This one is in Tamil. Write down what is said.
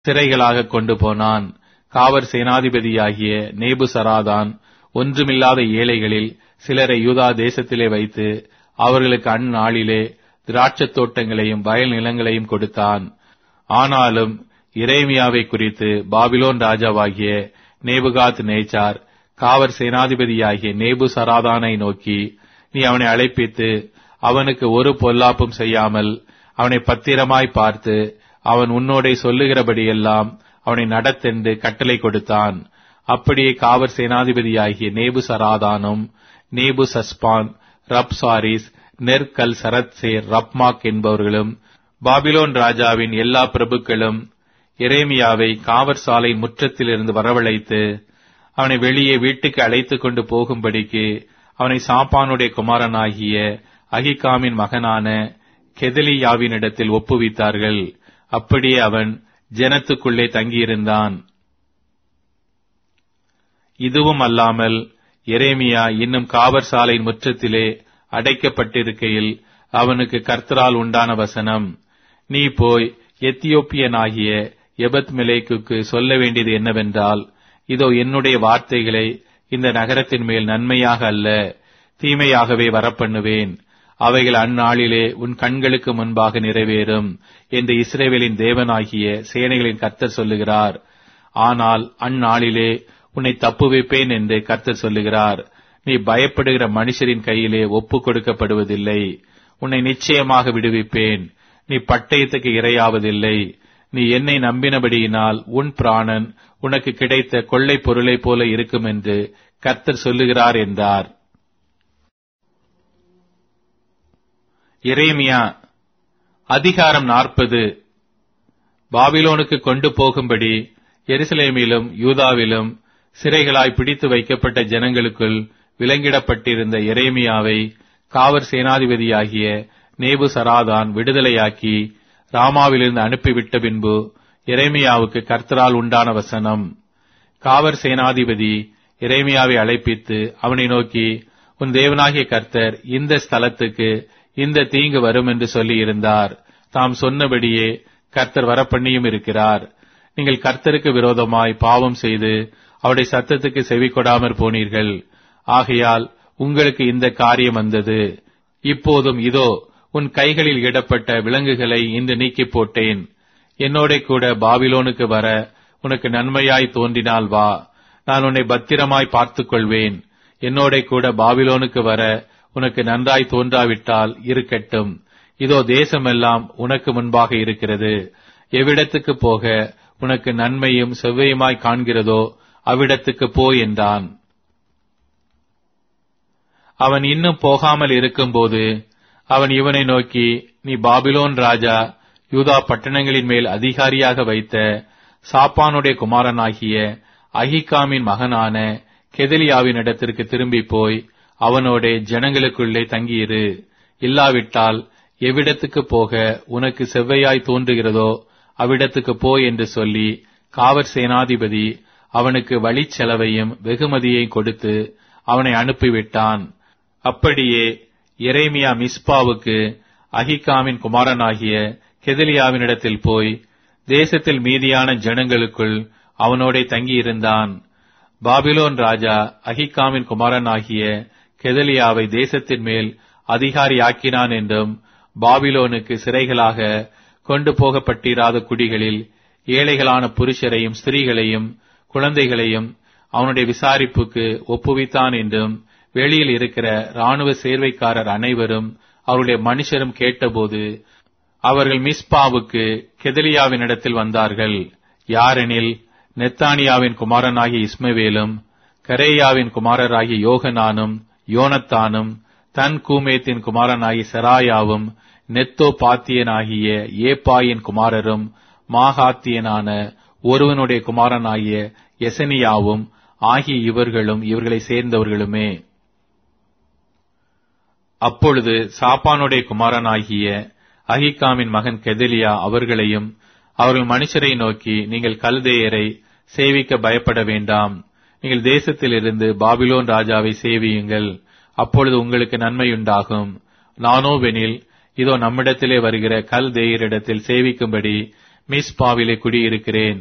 சிறைகளாக கொண்டு போனான் காவற் சேனாதிபதியாகிய நேபுசராதான் ஒன்றுமில்லாத ஏழைகளில் சிலரை யூதா தேசத்திலே வைத்து அவர்களுக்கு அந்நாளிலே திராட்சத் தோட்டங்களையும் வயல் நிலங்களையும் கொடுத்தான் ஆனாலும் இரேமியாவை குறித்து பாபிலோன் ராஜாவாகிய நேபுகாத் நேச்சார் காவற் சேனாதிபதியாகிய நேபு சராதானை நோக்கி நீ அவனை அழைப்பித்து அவனுக்கு ஒரு பொல்லாப்பும் செய்யாமல் அவனை பத்திரமாய் பார்த்து அவன் உன்னோடே சொல்லுகிறபடியெல்லாம் அவனை நடத்தென்று கட்டளை கொடுத்தான் அப்படியே காவற் சேனாதிபதியாகிய நேபு சராதானும் நேபு சஸ்பான் ரப்சாரிஸ் நெர்கல் சரத்சேர் ரப்மாக் என்பவர்களும் பாபிலோன் ராஜாவின் எல்லா பிரபுக்களும் எரேமியாவை காவற் சாலை முற்றத்திலிருந்து வரவழைத்து அவனை வெளியே வீட்டுக்கு அழைத்துக் கொண்டு போகும்படிக்கு அவனை சாப்பானுடைய குமாரனாகிய அகிகாமின் மகனான கெதலியாவினிடத்தில் ஒப்புவித்தார்கள் அப்படியே அவன் ஜனத்துக்குள்ளே தங்கியிருந்தான் இதுவும் அல்லாமல் எரேமியா இன்னும் காவற் சாலையின் முற்றத்திலே அடைக்கப்பட்டிருக்கையில் அவனுக்கு கர்த்தரால் உண்டான வசனம் நீ போய் எத்தியோப்பியனாகிய எபத் மிலேக்குக்கு சொல்ல வேண்டியது என்னவென்றால் இதோ என்னுடைய வார்த்தைகளை இந்த நகரத்தின் மேல் நன்மையாக அல்ல தீமையாகவே வரப்பண்ணுவேன் அவைகள் அந்நாளிலே உன் கண்களுக்கு முன்பாக நிறைவேறும் என்று இஸ்ரேவேலின் தேவனாகிய சேனைகளின் கர்த்தர் சொல்லுகிறார் ஆனால் அந்நாளிலே உன்னை தப்புவிப்பேன் என்று கர்த்தர் சொல்லுகிறார் நீ பயப்படுகிற மனுஷரின் கையிலே ஒப்புக் கொடுக்கப்படுவதில்லை உன்னை நிச்சயமாக விடுவிப்பேன் நீ பட்டயத்துக்கு இரையாவதில்லை நீ என்னை நம்பினபடியினால் உன் பிராணன் உனக்கு கிடைத்த கொள்ளை பொருளைப் போல இருக்கும் என்று கர்த்தர் சொல்லுகிறார் என்றார் எரேமியா அதிகாரம் நாற்பது பாபிலோனுக்கு கொண்டு போகும்படி எருசலேமிலும் யூதாவிலும் சிறைகளாய் பிடித்து வைக்கப்பட்ட ஜனங்களுக்குள் விலங்கிடப்பட்டிருந்த எரேமியாவை காவற் சேனாதிபதியாகிய நேபு சராதான் விடுதலையாக்கி ராமாவிலிருந்து அனுப்பிவிட்ட பின்பு எரேமியாவுக்கு கர்த்தரால் உண்டான வசனம் காவற் சேனாதிபதி எரேமியாவை அழைப்பித்து அவனை நோக்கி உன் தேவனாகிய கர்த்தர் இந்த ஸ்தலத்துக்கு இந்த தீங்கு வரும் என்று சொல்லி இருந்தார் தாம் சொன்னபடியே கர்த்தர் வரப்பண்ணியும் இருக்கிறார் நீங்கள் கர்த்தருக்கு விரோதமாய் பாவம் செய்து அவருடைய சத்தத்துக்கு செவி கொடாமற் போனீர்கள் ஆகையால் உங்களுக்கு இந்த காரியம் வந்தது இப்போதும் இதோ உன் கைகளில் இடப்பட்ட விலங்குகளை இன்று நீக்கி போட்டேன் என்னோட கூட பாபிலோனுக்கு வர உனக்கு நன்மையாய் தோன்றினால் வா நான் உன்னை பத்திரமாய் பார்த்துக் கொள்வேன் என்னோட கூட பாபிலோனுக்கு வர உனக்கு நன்றாய் தோன்றாவிட்டால் இருக்கட்டும் இதோ தேசமெல்லாம் உனக்கு முன்பாக இருக்கிறது எவ்விடத்துக்கு போக உனக்கு நன்மையும் செவ்வையுமாய் காண்கிறதோ அவ்விடத்துக்கு போ என்றான் அவன் இன்னும் போகாமல் இருக்கும்போது அவன் இவனை நோக்கி நீ பாபிலோன் ராஜா யூதா பட்டணங்களின் மேல் அதிகாரியாக வைத்த சாப்பானுடைய குமாரனாகிய அகிகாமின் மகனான கெதலியாவின் இடத்திற்கு திரும்பி போய் அவனோடே ஜனங்களுக்குள்ளே தங்கியிரு இல்லாவிட்டால் எவ்விடத்துக்கு போக உனக்கு செவ்வையாய் தோன்றுகிறதோ அவ்விடத்துக்கு போ என்று சொல்லி காவற் சேனாதிபதி அவனுக்கு வழிச் செலவையும் வெகுமதியையும் கொடுத்து அவனை அனுப்பிவிட்டான் அப்படியே எரேமியா மிஸ்பாவுக்கு அகிகாமின் குமாரனாகிய கெதலியாவினிடத்தில் போய் தேசத்தில் மீதியான ஜனங்களுக்குள் அவனோடே தங்கியிருந்தான் பாபிலோன் ராஜா அகிகாமின் குமாரனாகிய கெதலியாவை தேசத்தின் மேல் அதிகாரியாக்கினான் என்றும் பாபிலோனுக்கு சிறைகளாக கொண்டு போகப்பட்டிராத குடிகளில் ஏழைகளான புருஷரையும் ஸ்திரீகளையும் குழந்தைகளையும் அவனுடைய விசாரிப்புக்கு ஒப்புவித்தான் என்றும் வெளியில் இருக்கிற ராணுவ சேர்வைக்காரர் அனைவரும் அவருடைய மனுஷரும் கேட்டபோது அவர்கள் மிஸ்பாவுக்கு கெதலியாவினிடத்தில் வந்தார்கள் யாரெனில் நெத்தானியாவின் குமாரனாகிய இஸ்மவேலும் கரேயாவின் குமாரராகிய யோகனானும் யோனத்தானும் தன் கூமேத்தின் குமாரனாகிய செராயாவும் நெத்தோ பாத்தியனாகிய ஏப்பாயின் குமாரரும் மாகாத்தியனான ஒருவனுடைய குமாரனாகிய எசனியாவும் ஆகிய இவர்களும் இவர்களை சேர்ந்தவர்களுமே அப்பொழுது சாப்பானுடைய குமாரனாகிய அகிகாமின் மகன் கெதலியா அவர்களையும் அவர்கள் மனுஷரை நோக்கி நீங்கள் கல்தேயரை சேவிக்க பயப்பட வேண்டாம் நீங்கள் தேசத்திலிருந்து பாபிலோன் ராஜாவை சேவியுங்கள் அப்பொழுது உங்களுக்கு நன்மையுண்டாகும் நானோவெனில் இதோ நம்மிடத்திலே வருகிற கல் தேயரிடத்தில் சேவிக்கும்படி மிஸ்பாவிலே குடியிருக்கிறேன்